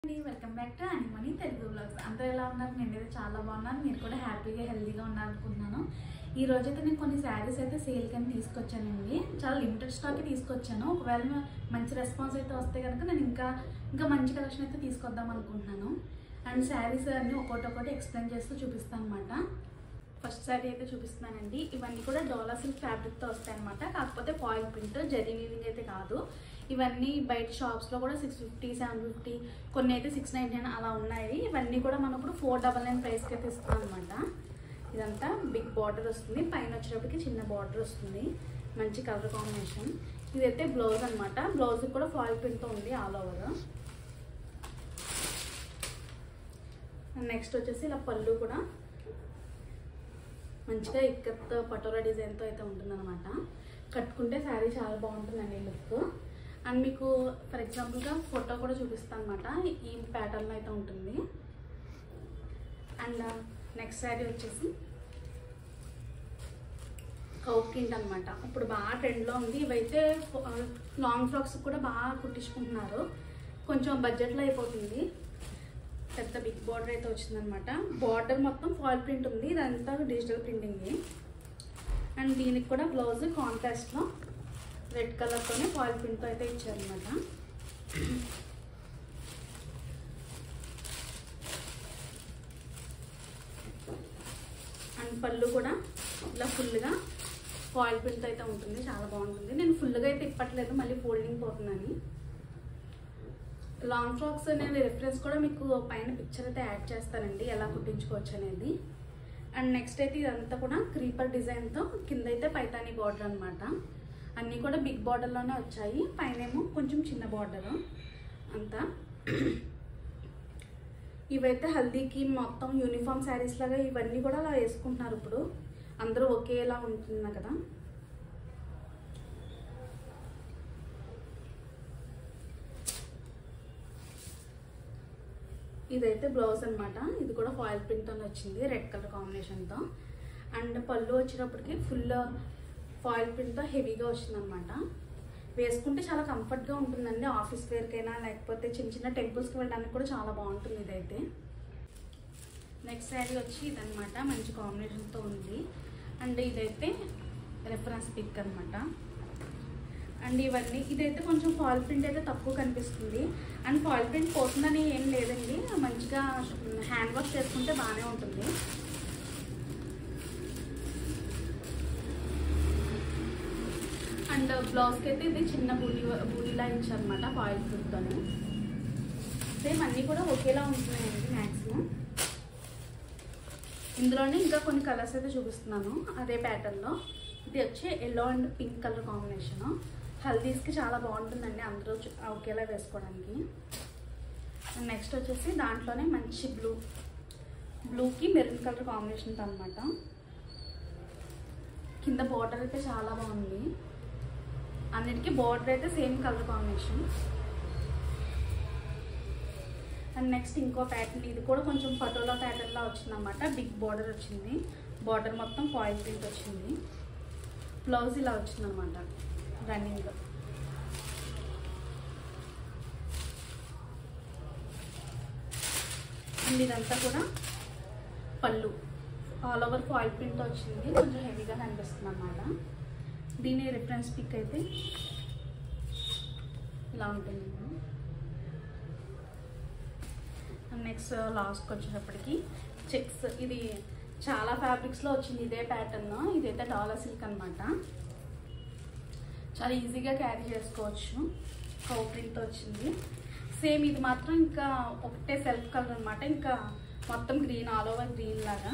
అండి welcome back to అనిమనీ Telugu blogs అందరూ ఎలా ఉన్నారు నేనైతే చాలా బాగున్నాను మీరు కూడా హ్యాపీగా హెల్తీగా ఉన్నారనుకుంటున్నాను ఈ రోజు అయితే నేను కొన్ని శారీస్ అయితే సేల్ కానీ తీసుకొచ్చానండి చాలా లిమిటెడ్ స్టాక్ తీసుకొచ్చాను ఒకవేళ మ- మంచి రెస్పాన్స్ అయితే వస్తే కనుక నేను ఇంకా ఇంకా మంచి కలెక్షన్ అయితే తీసుకొద్దాం అనుకుంటున్నాను అండ్ శారీస్ అన్ని ఒక్కొక్కటి ఒక్కొక్కటి ఎక్స్ప్లెయిన్ చేస్తూ చూపిస్తాను అనమాట ఫస్ట్ శారీ అయితే చూపిస్తున్నానండి ఇవన్నీ కూడా డోలా సిల్క్ ఫ్యాబ్రిక్తో వస్తాయి అనమాట కాకపోతే ఫాయిల్ ప్రింట్ జరీ వీవింగ్ అయితే కాదు ఇవన్నీ బయట షాప్స్లో కూడా సిక్స్ ఫిఫ్టీ సెవెన్ ఫిఫ్టీ కొన్ని అయితే సిక్స్ నైంటీ నైన్ అలా ఉన్నాయి ఇవన్నీ కూడా మనం ఇప్పుడు ఫోర్ డబల్ నైన్ ప్రైస్కి అయితే ఇస్తాం అనమాట ఇదంతా బిగ్ బార్డర్ వస్తుంది పైన వచ్చేటప్పటికి చిన్న బార్డర్ వస్తుంది మంచి కలర్ కాంబినేషన్ ఇదైతే బ్లౌజ్ అనమాట బ్లౌజ్ కూడా ఫాయిల్ ప్రింట్తో ఉంది ఆల్ ఓవర్ నెక్స్ట్ వచ్చేసి ఇలా పళ్ళు కూడా మంచిగా ఇక్కత్ పటోలా డిజైన్తో అయితే ఉంటుందన్నమాట కట్టుకుంటే శారీ చాలా బాగుంటుందండి లుక్ అండ్ మీకు ఫర్ ఎగ్జాంపుల్గా ఫోటో కూడా చూపిస్తాను అనమాట ఈ ప్యాటర్న్లో అయితే ఉంటుంది అండ్ నెక్స్ట్ శారీ వచ్చేసి కౌ ప్రింట్ అనమాట ఇప్పుడు బాగా ట్రెండ్లో ఉంది ఇవైతే లాంగ్ ఫ్రాక్స్ కూడా బాగా కుట్టించుకుంటున్నారు కొంచెం బడ్జెట్లో అయిపోతుంది పెద్ద బిగ్ బార్డర్ అయితే వచ్చిందనమాట బార్డర్ మొత్తం ఫాయిల్ ప్రింట్ ఉంది ఇదంతా డిజిటల్ ప్రింటింగ్ అండ్ దీనికి కూడా బ్లౌజ్ కాంట్రాస్ట్లో రెడ్ కలర్తోనే ఫాయిల్ ప్రింట్తో అయితే ఇచ్చారనమాట అండ్ పళ్ళు కూడా ఇలా ఫుల్గా ఫాయిల్ ప్రింట్ అయితే ఉంటుంది చాలా బాగుంటుంది నేను ఫుల్గా అయితే ఇప్పట్లేదు మళ్ళీ ఫోల్డింగ్ పోతుందని లాంగ్ ఫ్రాక్స్ నేను రెఫరెన్స్ కూడా మీకు పైన పిక్చర్ అయితే యాడ్ చేస్తానండి ఎలా కుట్టించుకోవచ్చు అనేది అండ్ నెక్స్ట్ అయితే ఇదంతా కూడా క్రీపర్ డిజైన్తో కింద అయితే పైతాని బార్డర్ అనమాట అన్నీ కూడా బిగ్ బార్డర్లోనే వచ్చాయి పైన ఏమో కొంచెం చిన్న బార్డర్ అంతా ఇవైతే హల్దీకి మొత్తం యూనిఫామ్ శారీస్ లాగా ఇవన్నీ కూడా అలా వేసుకుంటున్నారు ఇప్పుడు అందరూ ఒకేలా ఉంటున్నా కదా ఇదైతే బ్లౌజ్ అన్నమాట ఇది కూడా ఫాయిల్ ప్రింట్తో వచ్చింది రెడ్ కలర్ కాంబినేషన్తో అండ్ పళ్ళు వచ్చేటప్పటికి ఫుల్ ఫాయిల్ ప్రింట్తో హెవీగా వచ్చిందనమాట వేసుకుంటే చాలా కంఫర్ట్గా ఉంటుందండి ఆఫీస్ వేర్కైనా లేకపోతే చిన్న చిన్న టెంపుల్స్కి వెళ్ళడానికి కూడా చాలా బాగుంటుంది ఇదైతే నెక్స్ట్ శారీ వచ్చి ఇదనమాట మంచి కాంబినేషన్తో ఉంది అండ్ ఇదైతే రెఫరెన్స్ పిక్ అనమాట అండ్ ఇవన్నీ ఇదైతే కొంచెం ఫాయిల్ ప్రింట్ అయితే తక్కువ కనిపిస్తుంది అండ్ ఫాయిల్ ప్రింట్ పోతుందని ఏం లేదండి మంచిగా హ్యాండ్ వాష్ చేసుకుంటే బాగానే ఉంటుంది అండ్ బ్లౌజ్కి అయితే ఇది చిన్న బూడి బూడిలా ఇచ్చారనమాట ఫాయిల్ ప్రింట్తోనే సేమ్ అన్నీ కూడా ఒకేలా ఉంటున్నాయండి మ్యాక్సిమం ఇందులోనే ఇంకా కొన్ని కలర్స్ అయితే చూపిస్తున్నాను అదే ప్యాటర్న్లో ఇది వచ్చి yellow and pink colour combination హల్దీస్కి చాలా బాగుంటుందండి అందరూ చు- ఒకేలా వేసుకోవడానికి నెక్స్ట్ వచ్చేసి దాంట్లోనే మంచి బ్లూ బ్లూకి మెరూన్ కలర్ కాంబినేషన్ అనమాట కింద బార్డర్ అయితే చాలా బాగుంది అన్నిటికీ బార్డర్ అయితే same colour combination and next ఇంకో ప్యాటర్న్ ఇది కూడా కొంచెం పటోలా ప్యాటర్న్లా వచ్చిందన్నమాట బిగ్ బార్డర్ వచ్చింది బార్డర్ మొత్తం ఫాయిల్ ప్రింట్ వచ్చింది బ్లౌజ్ ఇలా వచ్చిందనమాట రన్నింగ్ అండ్ ఇదంతా కూడా పళ్ళు ఆల్ ఓవర్ ఫాయిల్ ప్రింట్ వచ్చింది కొంచెం హెవీగా కనిపిస్తుంది అనమాట దీని రిఫరెన్స్ పిక్ అయితే ఇలా ఉంటుంది నెక్స్ట్ లాస్ట్కి వచ్చేటప్పటికి చెక్స్ ఇది చాలా ఫ్యాబ్రిక్స్లో వచ్చింది ఇదే ప్యాటర్న్ ఇదైతే డాలర్ సిల్క్ అనమాట చాలా ఈజీగా క్యారీ చేసుకోవచ్చు కౌ ప్రింట్తో వచ్చింది సేమ్ ఇది మాత్రం ఇంకా ఒకటే సెల్ఫ్ కలర్ అనమాట ఇంకా మొత్తం గ్రీన్ ఆల్ ఓవర్ గ్రీన్ లాగా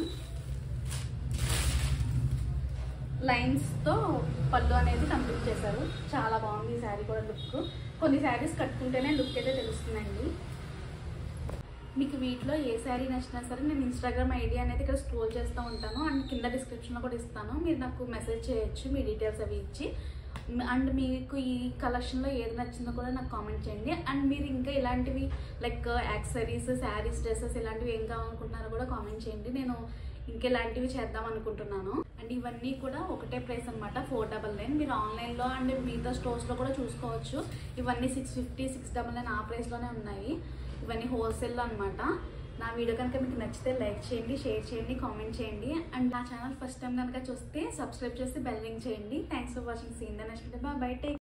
లైన్స్తో పళ్ళు అనేది కంప్లీట్ చేశారు చాలా బాగుంది ఈ శారీ కూడా లుక్ కొన్ని శారీస్ కట్టుకుంటేనే లుక్ అయితే తెలుస్తుందండి మీకు వీటిలో ఏ శారీ నచ్చినా సరే నేను ఇన్స్టాగ్రామ్ ఐడి అనేది ఇక్కడ స్క్రోల్ చేస్తూ ఉంటాను అండ్ కింద డిస్క్రిప్షన్లో కూడా ఇస్తాను మీరు నాకు మెసేజ్ చేయొచ్చు మీ డీటెయిల్స్ అవి ఇచ్చి అండ్ మీకు ఈ కలెక్షన్లో ఏది నచ్చిందో కూడా నాకు కామెంట్ చేయండి అండ్ మీరు ఇంకా ఇలాంటివి లైక్ యాక్సరీస్ శారీస్ డ్రెస్సెస్ ఇలాంటివి ఏం కావాలనుకుంటున్నారో కూడా కామెంట్ చేయండి నేను ఇంకా ఇలాంటివి చేద్దాం అనుకుంటున్నాను అండ్ ఇవన్నీ కూడా ఒకటే ప్రైస్ అనమాట ఫోర్ డబల్ నైన్ మీరు ఆన్లైన్లో అండ్ మిగతా స్టోర్స్లో కూడా చూసుకోవచ్చు ఇవన్నీ six fifty six double nine ఆ ప్రైస్లోనే ఉన్నాయి ఇవన్నీ హోల్సేల్లో అనమాట నా వీడియో కనుక మీకు నచ్చితే లైక్ చేయండి షేర్ చేయండి కామెంట్ చేయండి అండ్ నా ఛానల్ ఫస్ట్ టైం కనుక చూస్తే సబ్స్క్రైబ్ చేసి బెల్ రింగ్ చేయండి thanks for watching see in the next bye take